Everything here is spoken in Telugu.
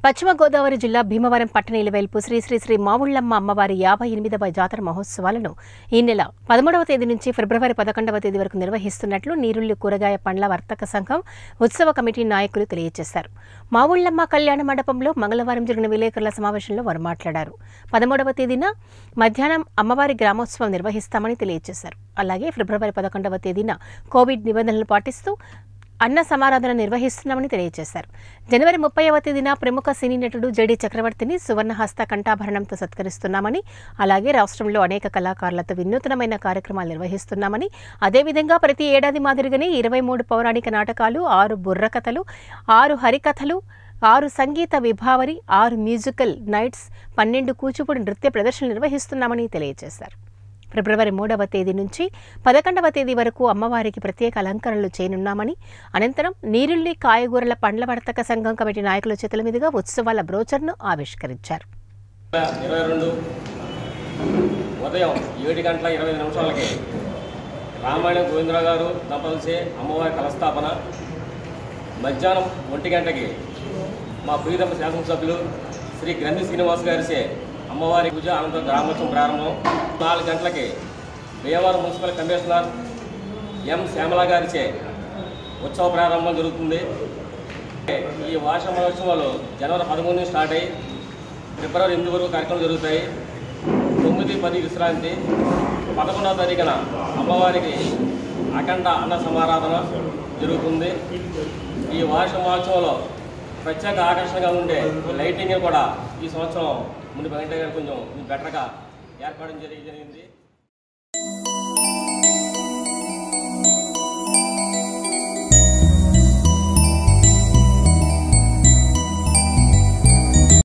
పశ్చిమ గోదావరి జిల్లా భీమవరం పట్టణ ఇలవేల్పు శ్రీ శ్రీ శ్రీ మావుళ్లమ్మ అమ్మవారి యాభై ఎనిమిదవ జాతర మహోత్సవాలను ఈ నెల పదమూడవ తేదీ నుంచి ఫిబ్రవరి పదకొండవ తేదీ వరకు నిర్వహిస్తున్నట్లు నీరుల్లి కూరగాయ పండ్ల వర్తక సంఘం ఉత్సవ కమిటీ నాయకులు తెలియజేశారు మావుళ్లమ్మ కళ్యాణ మండపంలో మంగళవారం జరిగిన విలేకరుల సమావేశంలో వారు మాట్లాడారు పదమూడవ తేదీన మధ్యాహ్నం అమ్మవారి గ్రామోత్సవం నిర్వహిస్తామని తెలియజేశారు అలాగే ఫిబ్రవరి పదకొండవ తేదీన కోవిడ్ నిబంధనలు పాటిస్తూ అన్న సమారాధన నిర్వహిస్తున్నామని తెలియజేశారు జనవరి ముప్పైవ తేదీన ప్రముఖ సినీ నటుడు జెడి చక్రవర్తిని సువర్ణహస్త కంఠాభరణంతో సత్కరిస్తున్నామని అలాగే రాష్ట్రంలో అనేక కళాకారులతో వినూత్నమైన కార్యక్రమాలు నిర్వహిస్తున్నామని అదేవిధంగా ప్రతి ఏడాది మాదిరిగానే ఇరవై మూడు పౌరాణిక నాటకాలు ఆరు బుర్రకథలు ఆరు హరికథలు ఆరు సంగీత విభావరి ఆరు మ్యూజికల్ నైట్స్ పన్నెండు కూచిపూడి నృత్య ప్రదర్శనలు నిర్వహిస్తున్నామని తెలియజేశారు ఫిబ్రవరి మూడవ తేదీ నుంచి పదకొండవ తేదీ వరకు అమ్మవారికి ప్రత్యేక అలంకరణలు చేయనున్నామని అనంతరం నీరుల్లి కాయగూరల పండ్ల వర్తక సంఘం కమిటీ నాయకుల చేతుల మీదుగా ఉత్సవాల బ్రోచర్ను ఆవిష్కరించారు ఇరవై రెండు ఉదయం ఏడు గంటల ఇరవై ఐదు నిమిషాలకి రామాయణ గోవిందరావు గారు దంపతులచే అమ్మవారి కలస్థాపన మధ్యాహ్నం ఒంటి గంటకి మా ప్రియతమ శాసనసభ్యులు శ్రీ గ్రంథి శ్రీనివాస్ గారిచే అమ్మవారి పూజ అనంతరం గ్రామోత్సవం ప్రారంభం నాలుగు గంటలకి Bhimavaram municipal commissioner M Shyamala గారిచే ఉత్సవ ప్రారంభం జరుగుతుంది ఈ వార్ష మహోత్సవాలు జనవరి పదమూడు నుంచి స్టార్ట్ అయ్యి ఫిబ్రవరి ఎనిమిది వరకు కార్యక్రమాలు జరుగుతాయి తొమ్మిది పది విశ్రాంతి పదకొండవ తారీఖున అమ్మవారికి అఖండ అన్న సమారాధన జరుగుతుంది ఈ వార్ష మహోత్సవంలో ప్రత్యేక ఆకర్షణగా ఉండే లైటింగ్ కూడా ఈ సంవత్సరం ముందు వెంకటయ్య గారు కొంచెం బెటర్గా ఏర్పాటు జరిగి జరిగింది